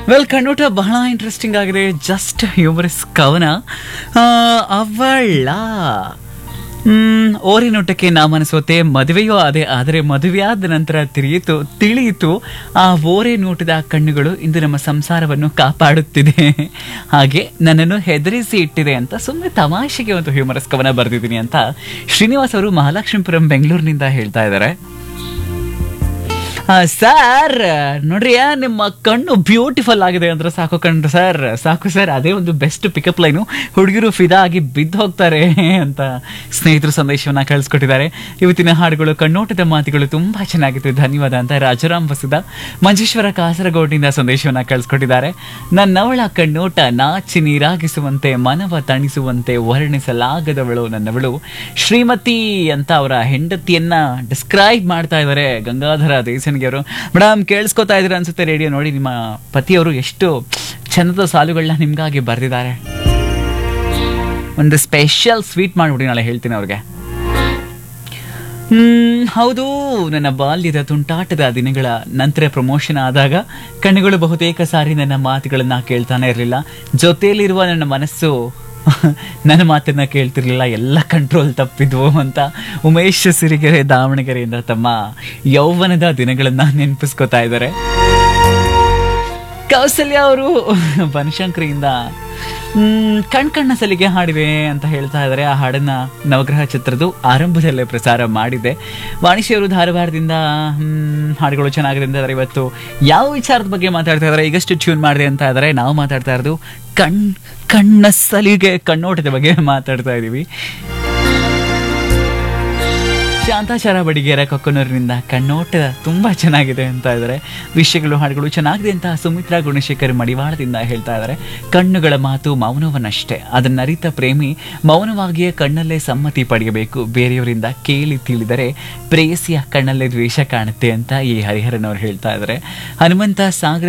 well ಕಣ್ಣೋಟ ಬಹಳ interesting ಆಗಿದೆ just humorous ಕವನ ಆ, ಅವಳ ಹ್ಮ್, ಓರಿನೋಟಕ್ಕೆ ನಾಮನಿಸೋತೆ ಮದುವೆಯೂ ಅದೇ ಆದರೆ ಮದುವೆಯಾದ ನಂತರ ತಿಳಿಯಿತು ತಿಳಿಯಿತು ಆ ಓರೆ ನೋಟದ ಕಣ್ಣುಗಳು ಇಂದು ನಮ್ಮ ಸಂಸಾರವನ್ನು ಕಾಪಾಡುತ್ತಿದೆ ಹಾಗೆ ನನ್ನನ್ನು ಹೆದರಿಸಿ ಇಟ್ಟಿದೆ ಅಂತ ಸುಮ್ಮನೆ ತಮಾಷೆಗೆ ಒಂದು ಹ್ಯೂಮರಸ್ ಕವನ ಬರೆದಿದ್ದೀನಿ ಅಂತ ಶ್ರೀನಿವಾಸ್ ಅವರು ಮಹಾಲಕ್ಷ್ಮೀಪುರಂ ಬೆಂಗಳೂರಿನಿಂದ ಹೇಳ್ತಾ ಇದ್ದಾರೆ ಸರ್ ನೋಡ್ರಿ ನಿಮ್ಮ ಕಣ್ಣು ಬ್ಯೂಟಿಫುಲ್ ಆಗಿದೆ ಅಂದ್ರೆ ಸಾಕು ಕಣ್ರಿ ಸರ್ ಸಾಕು ಸರ್ ಅದೇ ಒಂದು ಬೆಸ್ಟ್ ಪಿಕಪ್ ಲೈನು ಹುಡುಗಿರು ಫಿದಾ ಆಗಿ ಬಿದ್ದು ಹೋಗ್ತಾರೆ ಅಂತ ಸ್ನೇಹಿತರು ಸಂದೇಶವನ್ನ ಕಳಿಸ್ಕೊಟ್ಟಿದ್ದಾರೆ ಇವತ್ತಿನ ಹಾಡುಗಳು ಕಣ್ಣೋಟದ ಮಾತುಗಳು ತುಂಬಾ ಚೆನ್ನಾಗಿತ್ತು ಧನ್ಯವಾದ ಅಂತ ರಾಜಾರಾಮ್ ವಸುದ ಮಂಜೇಶ್ವರ ಕಾಸರಗೋಡಿನಿಂದ ಸಂದೇಶವನ್ನ ಕಳಿಸ್ಕೊಟ್ಟಿದ್ದಾರೆ ನನ್ನವಳ ಕಣ್ಣೋಟ ನಾಚಿ ನೀರಾಗಿಸುವಂತೆ ಮನವ ತಣಿಸುವಂತೆ ವರ್ಣಿಸಲಾಗದವಳು ನನ್ನವಳು ಶ್ರೀಮತಿ ಅಂತ ಅವರ ಹೆಂಡತಿಯನ್ನ ಡಿಸ್ಕ್ರೈಬ್ ಮಾಡ್ತಾ ಇದ್ದಾರೆ ಗಂಗಾಧರ ದೇಸನಿಗೆ ಅವರು ಮೇಡಮ್ ಕೇಳಿಸ್ಕೊತಾ ಇದ್ದೀರಾ ಅನ್ಸುತ್ತೆ ರೇಡಿಯೋ ನೋಡಿ ನಿಮ್ಮ ಪತಿಯವರು ಎಷ್ಟು ಚಂದದ ಸಾಲುಗಳನ್ನ ನಿಮ್ಗಾಗಿ ಬರೆದಿದ್ದಾರೆ ಒಂದು ಸ್ಪೆಷಲ್ ಸ್ವೀಟ್ ಮಾಡ್ಬಿಡಿ ನಾಳೆ ಹೇಳ್ತೀನಿ ಅವ್ರಿಗೆ ಹ್ಮ್ ಹೌದು ನನ್ನ ಬಾಲ್ಯದ ತುಂಟಾಟದ ದಿನಗಳ ನಂತರ ಪ್ರಮೋಷನ್ ಆದಾಗ ಕಣ್ಣುಗಳು ಬಹುತೇಕ ಸಾರಿ ನನ್ನ ಮಾತುಗಳನ್ನ ಕೇಳ್ತಾನೆ ಇರಲಿಲ್ಲ ಜೊತೆಯಲ್ಲಿರುವ ನನ್ನ ಮನಸ್ಸು ನನ್ನ ಮಾತನ್ನ ಕೇಳ್ತಿರ್ಲಿಲ್ಲ ಎಲ್ಲ ಕಂಟ್ರೋಲ್ ತಪ್ಪಿದ್ವು ಅಂತ ಉಮೇಶ್ ಸಿರಿಗೆರೆ ದಾವಣಗೆರೆಯಿಂದ ತಮ್ಮ ಯೌವನದ ದಿನಗಳನ್ನ ನೆನಪಿಸ್ಕೊತಾ ಇದ್ದಾರೆ ಕೌಸಲ್ಯ ಅವರು ಬನಶಂಕರಿಯಿಂದ ಹ್ಮ್, ಕಣ್ ಕಣ್ಣ ಸಲಿಗೆ ಹಾಡಿವೆ ಅಂತ ಹೇಳ್ತಾ ಇದ್ದಾರೆ ಆ ಹಾಡನ್ನ ನವಗ್ರಹ ಚಿತ್ರದ ಆರಂಭದಲ್ಲೇ ಪ್ರಸಾರ ಮಾಡಿದೆ ವಾಣಿಶ್ರೀ ಅವರು ಧಾರವಾಡದಿಂದ ಹ್ಮ್, ಹಾಡುಗಳು ಚೆನ್ನಾಗಿದೆ ಅಂತ ಇದ್ದಾರೆ ಇವತ್ತು ಯಾವ ವಿಚಾರದ ಬಗ್ಗೆ ಮಾತಾಡ್ತಾ ಇದ್ದಾರೆ ಈಗಷ್ಟು ಟ್ಯೂನ್ ಮಾಡಿದೆ ಅಂತ ಇದ್ದಾರೆ ನಾವು ಮಾತಾಡ್ತಾ ಇರೋದು ಕಣ್ ಕಣ್ಣ ಸಲಿಗೆ ಕಣ್ಣೋಟದ ಬಗ್ಗೆ ಮಾತಾಡ್ತಾ ಇದ್ದೀವಿ ಶಾಂತಾಚಾರ ಬಡಿಗೇರ ಕೊಕ್ಕನೂರಿನಿಂದ ಕಣ್ಣೋಟ ತುಂಬಾ ಚೆನ್ನಾಗಿದೆ ಅಂತ ಇದ್ದಾರೆ ವಿಷಯಗಳು ಹಾಡುಗಳು ಚೆನ್ನಾಗಿದೆ ಅಂತ ಸುಮಿತ್ರಾ ಗುಣಶೇಖರ್ ಮಡಿವಾಳದಿಂದ ಹೇಳ್ತಾ ಇದ್ದಾರೆ ಕಣ್ಣುಗಳ ಮಾತು ಮೌನವನ್ನಷ್ಟೇ ಅದನ್ನರಿತ ಪ್ರೇಮಿ ಮೌನವಾಗಿಯೇ ಕಣ್ಣಲ್ಲೇ ಸಮ್ಮತಿ ಪಡೆಯಬೇಕು ಬೇರೆಯವರಿಂದ ಕೇಳಿ ತಿಳಿದರೆ ಪ್ರೇಯಸಿಯ ಕಣ್ಣಲ್ಲೇ ದ್ವೇಷ ಕಾಣುತ್ತೆ ಅಂತ ಈ ಹರಿಹರನ್ ಅವರು ಹೇಳ್ತಾ ಇದ್ದಾರೆ ಹನುಮಂತ ಸಾಗರ